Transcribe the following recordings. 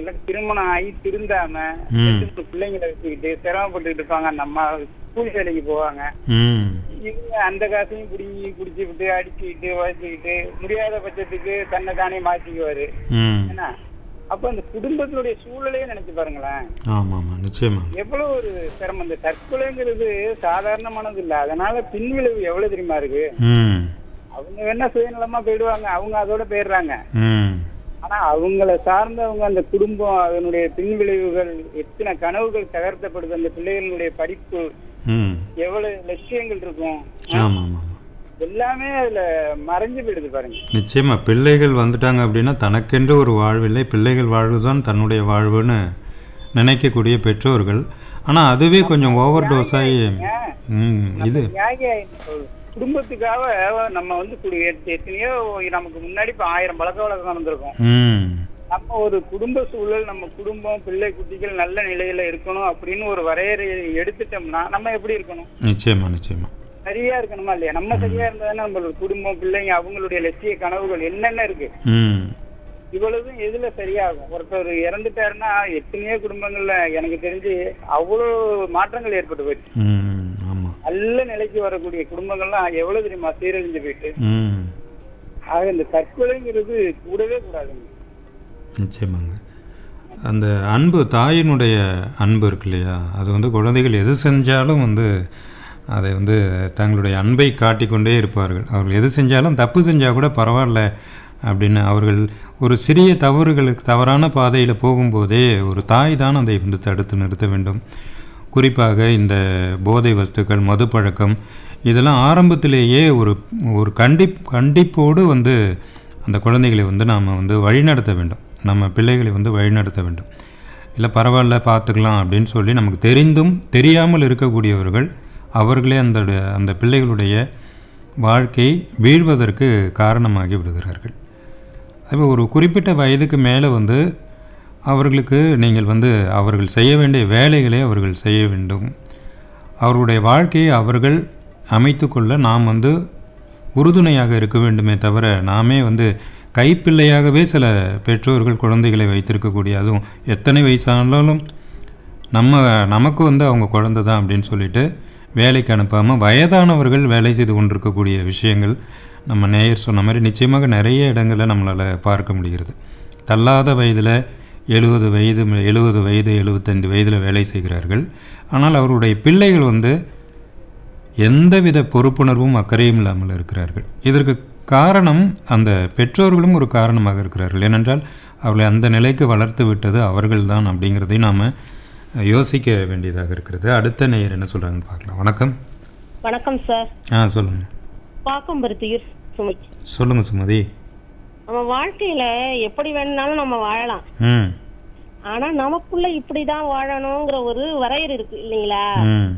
காலகட்டங்கள்ல திருமணம் ஆகி திருந்தாம ம். ரெண்டு பிள்ளைங்களை வச்சுக்கிட்டு சிரமப்பட்டுக்கிட்டு இருப்பாங்க அந்த அம்மா கூலி வேலைக்கு போவாங்க ம் இவங்க அந்த காசையும் பிடிங்கி குடிச்சு விட்டு அடிச்சுக்கிட்டு வச்சுக்கிட்டு முடியாத பட்சத்துக்கு தன்னை தானே மாத்திக்குவாரு ம் என்ன அப்ப அந்த குடும்பத்தினுடைய சூழலையே நினைச்சு பாருங்களேன் ஆமாம் ஆமாம் நிச்சயமா எவ்வளவு ஒரு சிரமம் இந்த தற்கொலைங்கிறது சாதாரணமானது இல்ல அதனால பின்விளைவு எவ்வளவு தெரியுமா இருக்கு ம் அவங்க வேணா சுயநலமா போயிடுவாங்க அவங்க அதோட போயிடுறாங்க ம் ஆனா அவங்கள சார்ந்தவங்க அந்த குடும்பம் அதனுடைய பின்விளைவுகள் எத்தனை கனவுகள் தகர்த்தப்படுது அந்த பிள்ளைகளுடைய படிப்பு ம் எவ்வளவு லட்சியங்கள் இருக்கும் ஆமாம் ஆமாம் ஆமாம் எல்லாமே அதுல மறைஞ்சு போயிடுது பாருங்க நிச்சயமா பிள்ளைகள் வந்துட்டாங்க அப்படின்னா தனக்கென்று ஒரு வாழ்வில்லை பிள்ளைகள் வாழ்வு தான் தன்னுடைய வாழ்வுன்னு நினைக்கக்கூடிய பெற்றோர்கள் ஆனால் அதுவே கொஞ்சம் ஓவர் டோஸ் ஆகி ம் இது தியாகி ஆயிடுச்சு. குடும்பத்துக்காக நம்ம வந்து குடி- எத்த- எத்தனையோ நமக்கு முன்னாடி இப்ப ஆயிரம் பழக்க வழக்கம் வந்திருக்கும் ம் நம்ம ஒரு குடும்ப சூழல் நம்ம குடும்பம் பிள்ளை குட்டிகள் நல்ல நிலையில இருக்கணும் அப்படின்னு ஒரு வரையறையை எடுத்துட்டோம்னா நம்ம எப்படி இருக்கணும் நிச்சயமா நிச்சயமா சரியா இருக்கணுமா இல்லையா நம்ம சரியா இருந்தா நம்மளோட குடும்பம் பிள்ளைங்க அவங்களுடைய லட்சிய கனவுகள் என்னென்ன இருக்கு ம் இவ்வளவும் எதுல சரியாகும் ஒருத்தர் இறந்துட்டாருன்னா எத்தனையோ குடும்பங்கள்ல எனக்கு தெரிஞ்சு அவ்வளவு மாற்றங்கள் ஏற்பட்டு போயிடுச்சு ம் ஆமாம் நல்ல நிலைக்கு வரக்கூடிய குடும்பங்கள்லாம் எவ்வளவு தெரியுமா சீரழிஞ்சு போயிட்டு ம் ஆக இந்த தற்கொலைங்கிறது கூடவே கூடாதுங்க நிச்சயமாங்க அந்த அன்பு தாயினுடைய அன்பு இருக்கு இல்லையா அது வந்து குழந்தைகள் எது செஞ்சாலும் வந்து அதை வந்து தங்களுடைய அன்பை காட்டிக்கொண்டே இருப்பார்கள் அவர்கள் எது செஞ்சாலும் தப்பு செஞ்சால் கூட பரவாயில்ல அப்படின்னு அவர்கள் ஒரு சிறிய தவறுகளுக்கு தவறான பாதையில் போகும்போதே ஒரு தாய் தான் அதை வந்து தடுத்து நிறுத்த வேண்டும் குறிப்பாக இந்த போதை வஸ்துக்கள் மது பழக்கம் இதெல்லாம் ஆரம்பத்திலேயே ஒரு ஒரு கண்டிப் கண்டிப்போடு வந்து அந்த குழந்தைகளை வந்து நாம் வந்து வழிநடத்த வேண்டும் நம்ம பிள்ளைகளை வந்து வழிநடத்த வேண்டும் இல்லை பரவாயில்ல பார்த்துக்கலாம் அப்படின்னு சொல்லி நமக்கு தெரிந்தும் தெரியாமல் இருக்கக்கூடியவர்கள் அவர்களே அந்த அந்த பிள்ளைகளுடைய வாழ்க்கை வீழ்வதற்கு காரணமாகி விடுகிறார்கள் அப்போ ஒரு குறிப்பிட்ட வயதுக்கு மேலே வந்து அவர்களுக்கு நீங்கள் வந்து அவர்கள் செய்ய வேண்டிய வேலைகளை அவர்கள் செய்ய வேண்டும் அவர்களுடைய வாழ்க்கையை அவர்கள் அமைத்துக்கொள்ள நாம் வந்து உறுதுணையாக இருக்க வேண்டுமே தவிர நாமே வந்து கைப்பிள்ளையாகவே சில பெற்றோர்கள் குழந்தைகளை வைத்திருக்கக்கூடிய அதுவும் எத்தனை வயசானாலும் நம்ம நமக்கு வந்து அவங்க குழந்தை தான் அப்படின்னு சொல்லிட்டு வேலைக்கு அனுப்பாமல் வயதானவர்கள் வேலை செய்து கொண்டிருக்கக்கூடிய விஷயங்கள் நம்ம நேயர் சொன்ன மாதிரி நிச்சயமாக நிறைய இடங்களில் நம்மளால் பார்க்க முடிகிறது தள்ளாத வயதில் எழுபது வயது எழுபது வயது எழுபத்தைந்து வயதில் வேலை செய்கிறார்கள் ஆனால் அவருடைய பிள்ளைகள் வந்து எந்தவித பொறுப்புணர்வும் அக்கறையும் இல்லாமல் இருக்கிறார்கள் இதற்கு காரணம் அந்த பெற்றோர்களும் ஒரு காரணமாக இருக்கிறார்கள் ஏனென்றால் அவர்களை அந்த நிலைக்கு வளர்த்து விட்டது அவர்கள்தான் அப்படிங்கிறதை நாம் யோசிக்க வேண்டியதாக இருக்கிறது அடுத்த நேயர் என்ன சொல்கிறாங்கன்னு பார்க்கலாம் வணக்கம் வணக்கம் சார் ஆ சொல்லுங்கள் பாக்கம்பருத்தியூர் சுமை சொல்லுங்கள் சுமதி நம்ம வாழ்க்கையில எப்படி வேணும்னாலும் நம்ம வாழலாம் ம் ஆனா நமக்குள்ள இப்படிதான் வாழணுங்கிற ஒரு வரையறை இருக்கு இல்லைங்களா ம்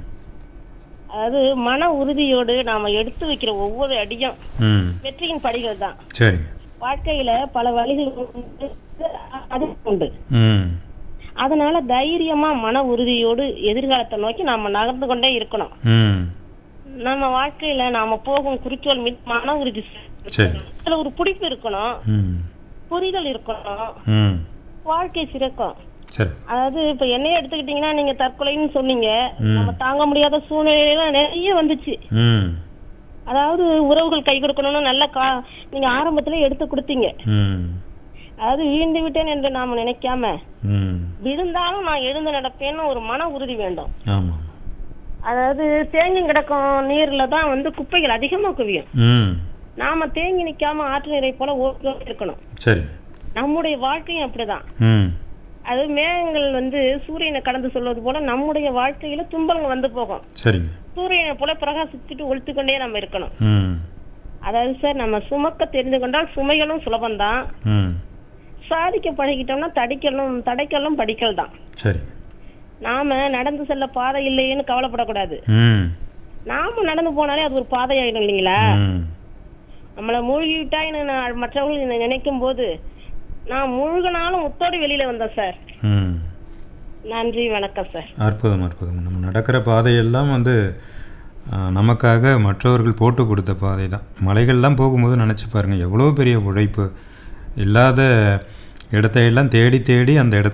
அதாவது மன உறுதியோடு நாம எடுத்து வைக்கிற ஒவ்வொரு அடியும் ம் வெற்றியின் படிகள் தான் சரிங்க வாழ்க்கையில பல வழிகள் உண்டு, அது உண்டு ம் அதனால தைரியமா மன உறுதியோடு எதிர்காலத்தை நோக்கி நாம நகர்ந்து கொண்டே இருக்கணும் ம் நம்ம வாழ்க்கையில நாம போகும் குறிக்கோள் மீது மன உறுதி சரி அதுல ஒரு பிடிப்பு இருக்கணும் ம் புரிதல் இருக்கணும் ம் வாழ்க்கை சிறக்கும் சரி அதாவது இப்ப என்னைய எடுத்துக்கிட்டீங்கன்னா நீங்க தற்கொலைன்னு சொன்னீங்க நம்ம தாங்க முடியாத சூழ்நிலையெல்லாம் நிறைய வந்துச்சு ம் அதாவது உறவுகள் கை கொடுக்கணும்னு நல்ல கா நீங்க ஆரம்பத்துல எடுத்து கொடுத்தீங்க ம் அதாவது வீழ்ந்து விட்டேன் என்று நாம நினைக்காம ம் விழுந்தாலும் நான் எழுந்து நடப்பேன்னு ஒரு மன உறுதி வேண்டும் ஆமாம் அதாவது தேங்கி கிடக்கும் நீர்ல தான் வந்து குப்பைகள் அதிகமா குவியும் ம் நாம தேங்கி நிக்காம ஆற்று நீரை போல ஓட்டு இருக்கணும் சரிங்க நம்முடைய வாழ்க்கையும் அப்படிதான் ம் அது மேகங்கள் வந்து சூரியனை கடந்து சொல்வது போல நம்முடைய வாழ்க்கையில துன்பங்கள் வந்து போகும் சரிங்க சூரியனை போல பிரகாசிச்சுட்டு ஒழித்து கொண்டே நம்ம இருக்கணும் ம் அதாவது சார் நம்ம சுமக்க தெரிந்து கொண்டால் சுமைகளும் சுலபம்தான் ம் சாதிக்க பழகிட்டோம்னா தடிக்கலும் தடைக்கலும் படிக்கல் தான் சரி நாம நடந்து செல்ல பாதை இல்லையேன்னு கவலைப்படக்கூடாது ம் நாம நடந்து போனாலே அது ஒரு பாதை ஆயிடும் இல்லைங்களா ம் நம்மளை மூழ்கி விட்டாயின்னு நான் மற்றவர்கள் நினைக்கும் போது நான் முழுகினாலும் முத்தோடு வெளியில வந்தேன் சார் ம் நன்றி வணக்கம் சார் அற்புதம் அற்புதம் நம்ம நடக்கிற பாதையெல்லாம் வந்து ஆ, நமக்காக மற்றவர்கள் போட்டு கொடுத்த பாதை தான் மலைகள்லாம் போகும்போது நினச்சி பாருங்கள் எவ்வளோ பெரிய உழைப்பு இல்லாத இடத்தையெல்லாம் தேடி தேடி அந்த இடத்த